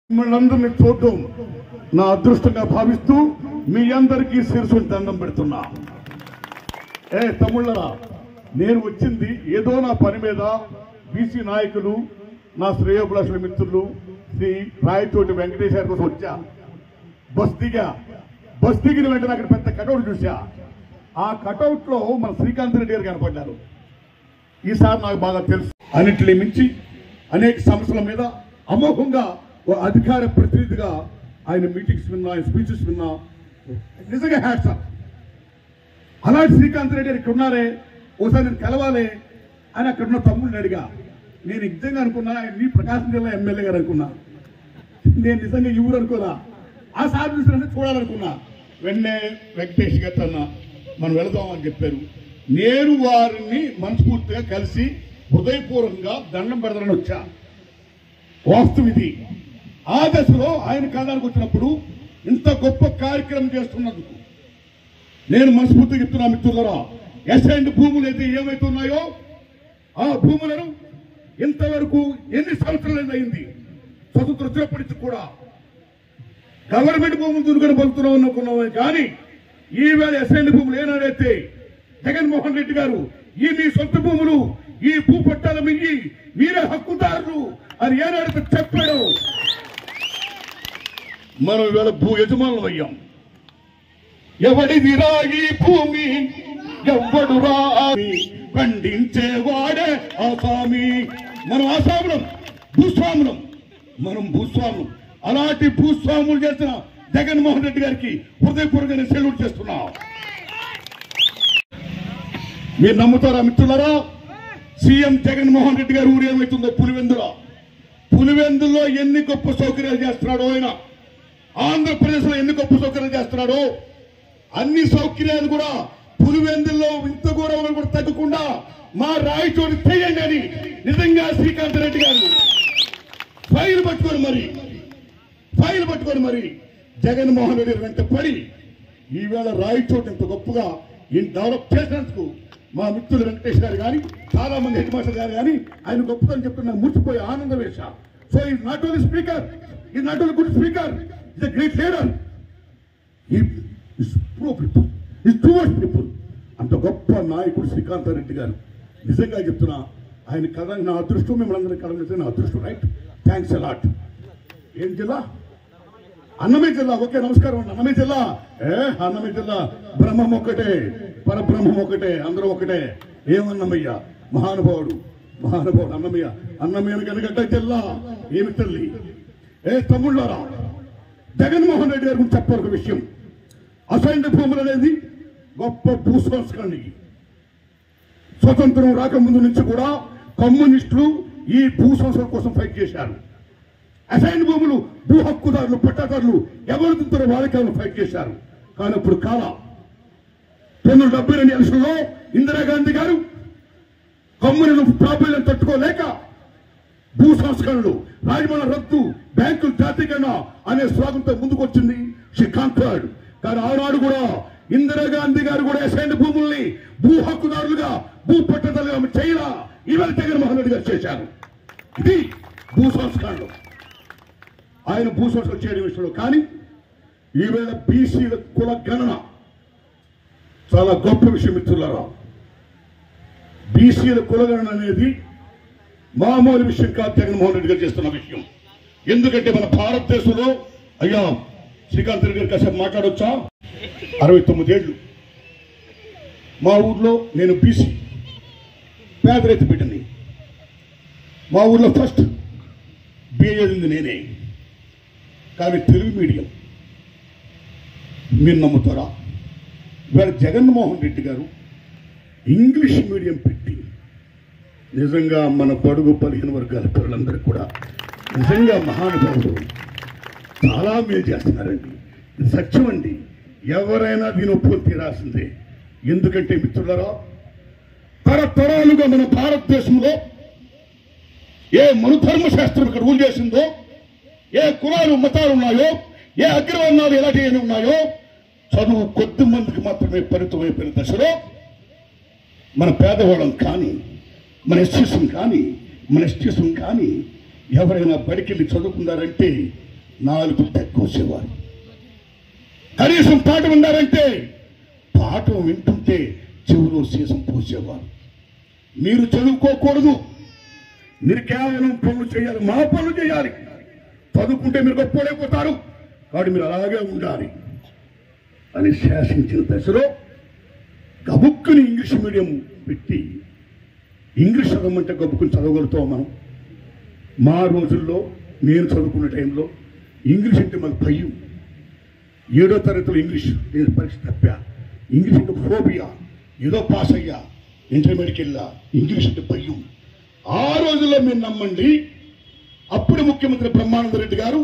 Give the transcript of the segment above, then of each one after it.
మిమ్మల్ని చూడడం నా అదృష్టంగా భావిస్తూ మీ అందరికీ శిరసు దండం పెడుతున్నా ఏ తమ్ముళ్ళరా నేను వచ్చింది ఏదో నా పని మీద బీసీ నాయకులు నా శ్రేయోభిలాషుల మిత్రులు శ్రీ రాయచోటి వెంకటేశ్వర కోసం వచ్చా బస్ దిగా బస్ దిగిన వెంటనే అక్కడ పెద్ద కటౌట్ చూసా ఆ కటౌట్ లో మన శ్రీకాంత్ రెడ్డి గారు కనపడ్డారు ఈసారి నాకు బాగా తెలుసు అన్నింటినీ మించి అనేక సమస్యల మీద అమోఘంగా ఓ అధికార ప్రతినిధిగా ఆయన మీటింగ్స్ విన్నా ఆయన స్పీచెస్ విన్నా నిజంగా హ్యాట్స్ ఆఫ్ అలాంటి శ్రీకాంత్ రెడ్డి గారు ఇక్కడ ఉన్నారే ఒకసారి నేను కలవాలి అని అక్కడ ఉన్న తమ్ముడిని అడిగా నేను నిజంగా అనుకున్నా ఆయన నీ ప్రకాశం జిల్లా ఎమ్మెల్యే గారు అనుకున్నా నేను నిజంగా ఈ ఊరు అనుకోలా ఆ సార్ చూసినట్టు చూడాలనుకున్నా వెన్నే వెంకటేష్ గారు అన్న మనం వెళదాం అని చెప్పారు నేను వారిని మనస్ఫూర్తిగా కలిసి హృదయపూర్వకంగా దండం పెడతానని వచ్చా వాస్తవం ఇది ఆ దశలో ఆయన కాలానికి వచ్చినప్పుడు ఇంత గొప్ప కార్యక్రమం చేస్తున్నందుకు నేను మనస్ఫూర్తిగా చెప్తున్నా మిత్రులరా ఎస్ఐండ్ భూములు అయితే ఏమైతే ఉన్నాయో ఆ భూములను ఇంతవరకు ఎన్ని సంవత్సరాలు అయింది స్వతంత్ర వచ్చినప్పటి నుంచి కూడా గవర్నమెంట్ భూములు దుర్గడ బలుతున్నాం అనుకున్నాం కానీ ఈవేళ ఎస్ఐండ్ భూములు ఏనాడైతే జగన్మోహన్ రెడ్డి గారు ఈ మీ సొంత భూములు ఈ భూ పట్టాల మింగి మీరే హక్కుదారులు అని ఏనాడైతే చెప్పాడు మనం ఇవాళ భూ యజమానులు అయ్యాం ఎవడిది రాగి భూమి ఎవ్వడు రాని ఖండించేవాడే ఆసామి మనం ఆసాములం భూస్వాములం మనం భూస్వాములం అలాంటి భూస్వాములు చేసిన జగన్మోహన్ రెడ్డి గారికి హృదయపూర్వకంగా సెల్యూట్ చేస్తున్నాం మీరు నమ్ముతారా మిత్రులారా సీఎం జగన్మోహన్ రెడ్డి గారు ఊరు ఏమవుతుందో పులివెందులో పులివెందుల్లో ఎన్ని గొప్ప సౌకర్యాలు చేస్తున్నాడో ఆయన ఆంధ్రప్రదేశ్ లో ఎన్ని గొప్ప సౌకర్యాలు చేస్తున్నాడో అన్ని సౌకర్యాలు కూడా పులివెందుల్లో ఇంత కూడా కూడా తగ్గకుండా మా రాయచోటి చేయండి అని నిజంగా శ్రీకాంత్ రెడ్డి గారు ఫైల్ పట్టుకొని మరి ఫైల్ పట్టుకొని మరి జగన్మోహన్ రెడ్డి వెంట పడి ఈవేళ రాయచోటి ఇంత గొప్పగా ఈ డెవలప్ చేసినందుకు మా మిత్రులు వెంకటేష్ గారు కానీ చాలా మంది హెడ్ మాస్టర్ గారు కానీ ఆయన గొప్పదని చెప్తున్నా మురిసిపోయి ఆనందం వేశా సో ఈ నాట్ ఓన్లీ స్పీకర్ ఈ not only good speaker is great leader is pro people is towards people అంత గొప్ప నాయకుడు శ్రీకాంత్ రెడ్డి గారు నిజంగా చెప్తున్నా ఆయన కథ నా అదృష్టం మిమ్మల్ని అందరినీ కలగలిస్తే నా అదృష్టం రైట్ థ్యాంక్స్ అలాట్ ఏం జిల్లా అన్నమయ్య జిల్లా ఓకే నమస్కారం అండి అన్నమయ్య జిల్లా ఏ అన్నమయ్య జిల్లా బ్రహ్మం ఒకటే పరబ్రహ్మం ఒకటే అందరూ ఒకటే ఏమన్నమయ్య మహానుభావుడు మహానుభావుడు అన్నమయ్య అన్నమయ్య కనుగడ్డ జిల్లా ఏమి తల్లి ఏ తమ్ముళ్ళారా జగన్మోహన్ రెడ్డి గారి గురించి చెప్పారు ఒక విషయం అసైన్డ్ భూములు అనేది గొప్ప భూ సంస్కరణ స్వతంత్రం రాకముందు నుంచి కూడా కమ్యూనిస్టులు ఈ భూ సంస్కరణ కోసం ఫైట్ చేశారు అసైన్ భూములు భూ హక్కుదారులు పట్టాదారులు ఎవరు తింటారో వాళ్ళకి ఫైట్ చేశారు కానీ అప్పుడు కాల పంతొమ్మిది డెబ్బై రెండు ఎలక్షన్లో ఇందిరాగాంధీ గారు కమ్యూనిలు ప్రాబల్యం తట్టుకోలేక భూ సంస్కరణలు రాజమణ రద్దు బ్యాంకులు జాతీకరణ అనే స్లోగంతో ముందుకొచ్చింది షీ కాన్ఫర్డ్ కానీ ఆనాడు కూడా ఇందిరాగాంధీ గారు కూడా అసైన్ భూముల్ని భూ హక్కుదారులుగా భూ పట్టదారులుగా చేయలా ఇవాళ జగన్మోహన్ రెడ్డి గారు చేశారు ఇది భూ సంస్కరణలు ఆయన భూ సంస్కరణ చేయడం విషయంలో కానీ ఈవేళ బీసీల కుల గణన చాలా గొప్ప విషయం మిత్రులారా బీసీల కులగణన అనేది మామూలు విషయం కాదు జగన్మోహన్ రెడ్డి గారు చేస్తున్న విషయం ఎందుకంటే మన భారతదేశంలో అయ్యా శ్రీకాంత్ రెడ్డి గారు కాసేపు మాట్లాడొచ్చా అరవై తొమ్మిదేళ్ళు మా ఊర్లో నేను బీసీ పేదరైతు బిడ్డని మా ఊర్లో ఫస్ట్ బిఏ నేనే కానీ తెలుగు మీడియం మీరు నమ్ముతారా ఇవాళ జగన్మోహన్ రెడ్డి గారు ఇంగ్లీష్ మీడియం పెట్టి నిజంగా మన పొడుగు పదిహేను వర్గాల పిల్లలందరూ కూడా నిజంగా మహానుభావుడు చాలా మేలు చేస్తున్నారండి ఇది సత్యం అండి ఎవరైనా దీని ఒప్పుకొని తీరాల్సిందే ఎందుకంటే మిత్రులరా తరతరాలుగా మన భారతదేశంలో ఏ మనుధర్మ శాస్త్రం ఇక్కడ రూల్ చేసిందో ఏ కులాలు మతాలు ఉన్నాయో ఏ అగ్రవర్ణాలు ఎలాంటివి ఉన్నాయో చదువు కొద్ది మందికి మాత్రమే పరిమితమైపోయిన దశలో మన పేదవాళ్ళం కానీ మన ఎస్టీసం కానీ మన ఎస్టీసం కానీ ఎవరైనా బడికెళ్ళి చదువుకున్నారంటే నాలుగు తెక్కోసేవారు కనీసం పాట విన్నారంటే పాట వింటుంటే చెవులో సీసం పోసేవారు మీరు చదువుకోకూడదు మీరు కేవలం పనులు చేయాలి మా పనులు చేయాలి చదువుకుంటే మీరు గొప్పలేకపోతారు కాబట్టి మీరు అలాగే ఉండాలి అని శాసించిన దశలో గబుక్కుని ఇంగ్లీష్ మీడియం పెట్టి ఇంగ్లీష్ చదవమంటే గబుక్కుని చదవగలుగుతాం మనం మా రోజుల్లో నేను చదువుకున్న టైంలో ఇంగ్లీష్ అంటే మాకు భయం ఏడో తరగతిలో ఇంగ్లీష్ నేను పరీక్ష తప్పా ఇంగ్లీష్ అంటే ఫోబియా ఏదో పాస్ అయ్యా ఇంటర్మీడియట్కి వెళ్ళా ఇంగ్లీష్ అంటే భయం ఆ రోజుల్లో మీరు నమ్మండి అప్పుడు ముఖ్యమంత్రి బ్రహ్మానంద రెడ్డి గారు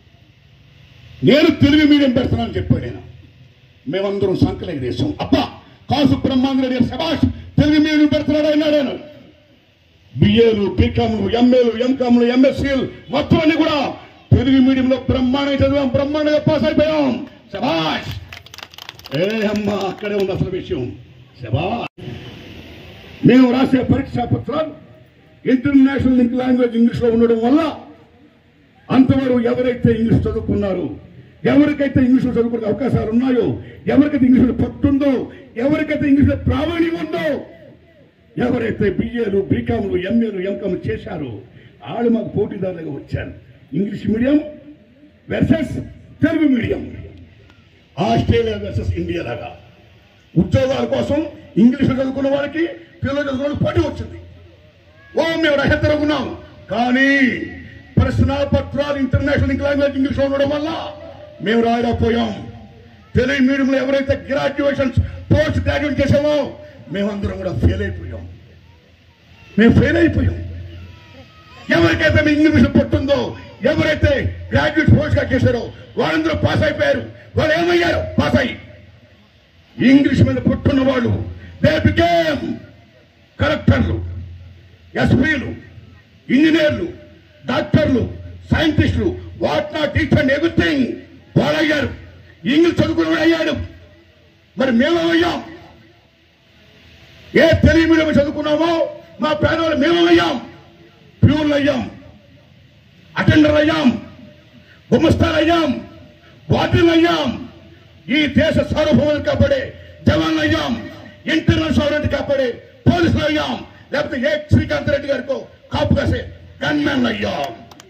నేను తెలుగు మీడియం పెడతానని చెప్పాడు ఆయన మేమందరం సంకలు ఎగరేసాం అబ్బా కాసు బ్రహ్మానంద రెడ్డి గారు శబాష్ తెలుగు మీడియం పెడుతున్నాడు అన్నాడు ఆయన బిఏలు బీకామ్లు ఎంఏలు ఎంకామ్లు ఎంఎస్సీలు మొత్తం అన్ని కూడా తెలుగు మీడియంలో బ్రహ్మాండంగా చదివాం బ్రహ్మాండంగా పాస్ అయిపోయాం శబాష్ ఏ అమ్మ అక్కడే ఉంది అసలు విషయం శబాష్ మేము రాసే పరీక్షా పత్రాలు ఇంటర్నేషనల్ లింక్ లాంగ్వేజ్ ఇంగ్లీష్ లో ఉండడం వల్ల అంతవరకు ఎవరైతే ఇంగ్లీష్ చదువుకున్నారు ఎవరికైతే ఇంగ్లీష్ లో చదువుకునే అవకాశాలు ఉన్నాయో ఎవరికైతే ఇంగ్లీష్ లో పట్టుందో ఎవరికైతే ఇంగ్లీష్ లో ప్రావీణ్యం ఉందో ఎవరైతే బిఏలు బీకామ్లు ఎంఏలు ఎంకామ్ చేశారో వాళ్ళు మాకు పోటీదారులుగా వచ్చారు English medium versus Telugu medium Australia versus India లాగా ఉద్యోగాల కోసం ఇంగ్లీష్ చదువుకున్న వాళ్ళకి పిల్లలు చదువుకున్న వాళ్ళకి పోటీ వచ్చింది ఓ మేము రహస్యంగా ఉన్నాం కానీ ప్రశ్న పత్రాలు ఇంటర్నేషనల్ లాంగ్వేజ్ ఇంగ్లీష్ లో ఉండడం వల్ల మేము రాయలేకపోయాం తెలుగు మీడియంలో ఎవరైతే గ్రాడ్యుయేషన్స్ పోస్ట్ గ్రాడ్యుయేట్ చేసామో మేమందరం కూడా ఫెయిల్ అయిపోయాం మేము ఫెయిల్ అయిపోయాం ఎవరికైతే మీ ఇంగ్లీష్ పట్టుందో ఎవరైతే గ్రాడ్యుయేట్ పోస్ట్ గా చేశారో వాళ్ళందరూ పాస్ అయిపోయారు వాళ్ళు ఏమయ్యారు పాస్ అయ్యి ఇంగ్లీష్ మీద పట్టున్న వాళ్ళు దే బికేమ్ కలెక్టర్లు ఎస్పీలు ఇంజనీర్లు డాక్టర్లు సైంటిస్టులు what not teach and everything వాళ్ళు అయ్యారు ఇంగ్లీష్ చదువుకుని అయ్యాడు మరి మేమేమయ్యాం ఏ తెలుగు మీడియం చదువుకున్నామో మా పేదవాళ్ళు మేమేమయ్యాం ప్యూర్లు అయ్యాం అటెండర్ అయ్యాం గుమస్తాలు అయ్యాం వాటిల్ అయ్యాం ఈ దేశ సార్వభౌమత కాపాడే జవాన్లు అయ్యాం ఇంటర్నల్ సౌరతి కాపాడే పోలీసులు అయ్యాం లేకపోతే ఏ శ్రీకాంత్ రెడ్డి గారికో కాపు కాసే గన్మెన్లు అయ్యాం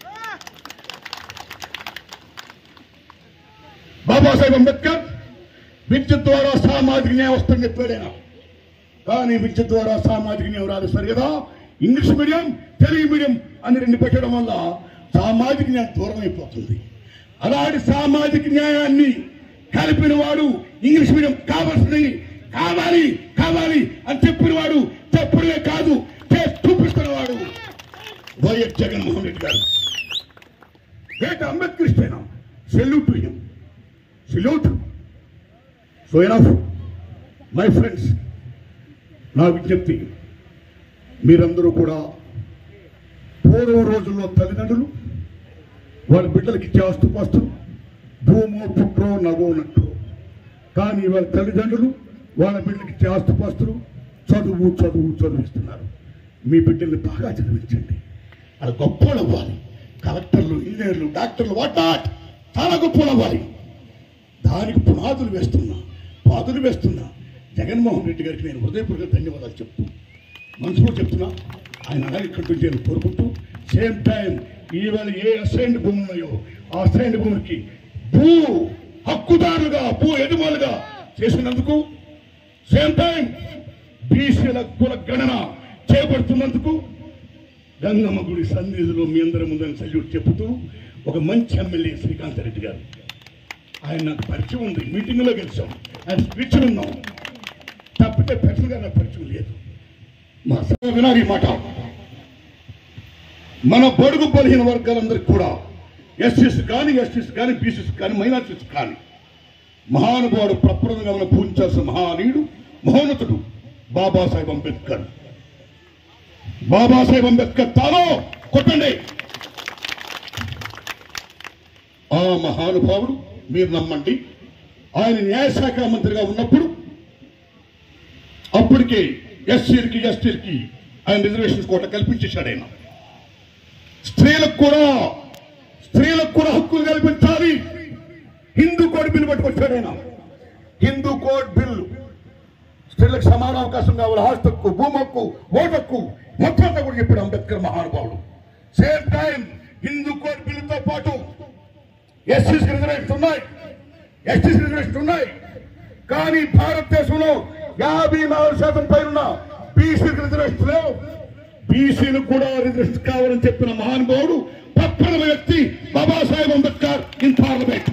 బాబాసాహెబ్ అంబేద్కర్ విద్యుత్ ద్వారా సామాజిక న్యాయం వస్తుందని చెప్పాడు ఆయన కానీ విద్య ద్వారా సామాజిక న్యాయం రాదు సరి కదా ఇంగ్లీష్ మీడియం తెలుగు మీడియం అని రెండు పెట్టడం వల్ల సామాజిక న్యాయం దూరం అయిపోతుంది అలాంటి సామాజిక న్యాయాన్ని కలిపిన వాడు ఇంగ్లీష్ మీడియం కావాల్సింది కావాలి కావాలి అని చెప్పిన వాడు చెప్పడమే కాదు చేసి చూపిస్తున్నవాడు వైఎస్ జగన్మోహన్ రెడ్డి గారు గ్రేట్ అంబేద్కర్ పైన salute to him salute so enough my friends నా విజ్ఞప్తి మీరందరూ కూడా పూర్వం రోజుల్లో తల్లిదండ్రులు వాళ్ళ బిడ్డలకి ఇచ్చే ఆస్తుపాస్తులు భూమో పుట్రో నగో నట్టు కానీ వాళ్ళ తల్లిదండ్రులు వాళ్ళ బిడ్డలకి ఇచ్చే ఆస్తుపాస్తులు చదువు చదువు చదివిస్తున్నారు మీ బిడ్డల్ని బాగా చదివించండి అది గొప్పలు అవ్వాలి కలెక్టర్లు ఇంజనీర్లు డాక్టర్లు వాట్ నాట్ చాలా గొప్పలు అవ్వాలి దానికి పునాదులు వేస్తున్నా పాదులు వేస్తున్నా జగన్మోహన్ రెడ్డి గారికి నేను హృదయపూర్వక ధన్యవాదాలు చెప్తూ మనసులో చెప్తున్నా ఆయన అలాగే కంటిన్యూ చేయాలని కోరుకుంటూ సేమ్ టైం ఈవేళ ఏ అసైన్డ్ భూములు ఉన్నాయో ఆ అసైన్డ్ భూములకి భూ హక్కుదారులుగా భూ యజమానులుగా చేసినందుకు సేమ్ టైం బీసీల కుల గణన చేపడుతున్నందుకు గంగమ్మ గుడి సన్నిధిలో మీ అందరి ముందని సల్యూట్ చెబుతూ ఒక మంచి ఎమ్మెల్యే శ్రీకాంత్ రెడ్డి గారు ఆయన నాకు పరిచయం ఉంది మీటింగ్లో గెలిచాం ఆయన స్పీచ్ విన్నాం తప్పితే పర్సనల్గా నాకు పరిచయం లేదు మా సభ వినాలి ఈ మాట మన బడుగు బలహీన వర్గాలందరికీ కూడా ఎస్సీస్ కానీ ఎస్టీస్ కానీ బీసీస్ కానీ మైనార్టీస్ కానీ మహానుభావుడు ప్రప్రదంగా మనం పూజించాల్సిన మహానీయుడు మహోన్నతుడు బాబాసాహెబ్ అంబేద్కర్ బాబాసాహెబ్ అంబేద్కర్ తాను కొట్టండి ఆ మహానుభావుడు మీరు నమ్మండి ఆయన న్యాయశాఖ మంత్రిగా ఉన్నప్పుడు అప్పటికే ఎస్సీలకి ఎస్టీలకి ఆయన రిజర్వేషన్ కోట కల్పించేశాడు ఆయన స్త్రీలకు కూడా స్త్రీలకు కూడా హక్కులు కల్పించారు అవకాశం కావాలి ఆస్తక్కు భూమక్కు ఓటక్కు మొత్తం అంతా కూడా చెప్పాడు అంబేద్కర్ మహానుభావుడు సేమ్ టైం హిందూ కోడ్ బిల్లుతో పాటు ఎస్సీస్ రిజర్వేషన్ ఉన్నాయి ఎస్టీస్ రిజర్వేషన్ ఉన్నాయి కానీ భారతదేశంలో యాభై నాలుగు శాతం పైన బీసీ రిజర్వేషన్ లేవు బీసీలకు కూడా రిజర్వేషన్ కావాలని చెప్పిన మహానుభావుడు ప్రప్రథమ వ్యక్తి బాబాసాహెబ్ అంబేద్కర్ ఇన్ పార్లమెంట్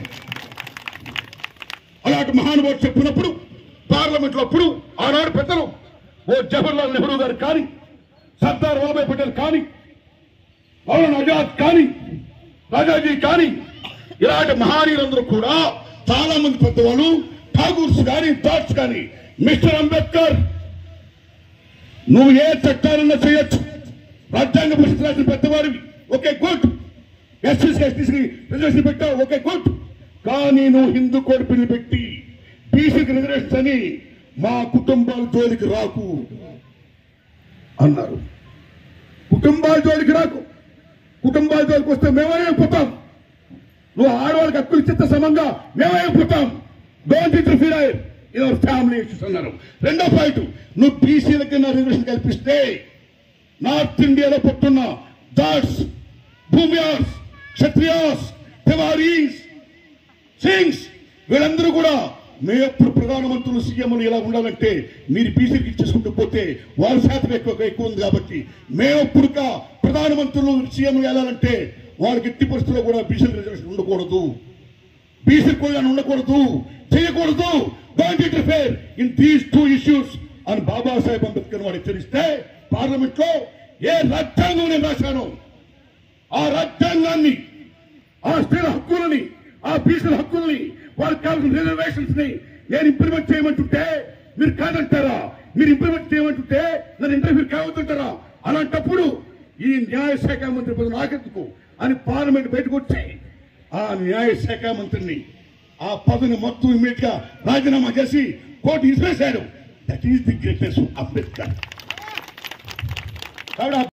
అలాంటి మహానుభావుడు చెప్పినప్పుడు పార్లమెంట్ లో అప్పుడు ఆనాడు పెద్దలు ఓ జవహర్లాల్ నెహ్రూ గారు కానీ సర్దార్ వల్లభాయ్ పటేల్ కానీ మౌలానా ఆజాద్ కానీ రాజాజీ కానీ ఇలాంటి మహానీయులందరూ కూడా చాలా మంది పెద్దవాళ్ళు ఠాగూర్స్ కానీ థాట్స్ కానీ మిస్టర్ అంబేద్కర్ నువ్వు ఏ చట్టాలన్నా చేయొచ్చు రాజ్యాంగ పరిస్థితి రాసిన పెద్దవారివి ఓకే గుడ్ ఎస్సీసీ ఎస్టీసీ రిజర్వేషన్ పెట్టావు ఓకే గుడ్ కానీ నువ్వు హిందూ కోడ్ బిల్లు పెట్టి బీసీకి రిజర్వేషన్ అని మా కుటుంబాల జోలికి రాకు అన్నారు కుటుంబాల జోలికి రాకు కుటుంబాల జోలికి వస్తే మేమైపోతాం నువ్వు ఆడవాళ్ళకి హక్కులు ఇచ్చేంత సమంగా మేమైపోతాం don't interfere in our family issues అన్నారు రెండో పాయింట్ నువ్వు బీసీలకి నా రిజర్వేషన్ కల్పిస్తే నార్త్ ఇండియాలో పుట్టున్న దాట్స్ భూమియాస్ క్షత్రియాస్ తివారీస్ సింగ్స్ వీళ్ళందరూ కూడా మేము ఎప్పుడు ప్రధానమంత్రులు సీఎంలు ఇలా ఉండాలంటే మీరు బీసీకి ఇచ్చేసుకుంటూ పోతే వాళ్ళ శాతం ఎక్కువ ఎక్కువ ఉంది కాబట్టి మేము ఎప్పుడు ప్రధానమంత్రులు సీఎంలు వెళ్ళాలంటే వాళ్ళకి ఎట్టి పరిస్థితుల్లో కూడా బీసీ రిజర్వేషన్ ఉండకూడదు బీసీ కూడా ఉండకూడదు చేయకూడదు don't interfere in these two issues అని బాబాసాహెబ్ అంబేద్కర్ వాడు హెచ్చరిస్తే పార్లమెంట్ లో ఏ రాజ్యాంగం నేను రాశాను ఆ రాజ్యాంగాన్ని ఆ స్త్రీల హక్కులని ఆ బీసీల హక్కుల్ని వాళ్ళకి కావాల్సిన రిజర్వేషన్స్ ని నేను ఇంప్లిమెంట్ చేయమంటుంటే మీరు కాదంటారా మీరు ఇంప్లిమెంట్ చేయమంటుంటే నన్ను ఇంటర్వ్యూ కావద్దంటారా అలాంటప్పుడు ఈ న్యాయశాఖ మంత్రి పదవి నాకెందుకు అని పార్లమెంట్ బయటకు వచ్చి ఆ న్యాయశాఖ మంత్రిని ఆ పదవిని మొత్తం ఇమీడియట్ గా రాజీనామా చేసి కోర్టు ఇసిరేశాడు that is the greatest Ambedkar కాబట్టి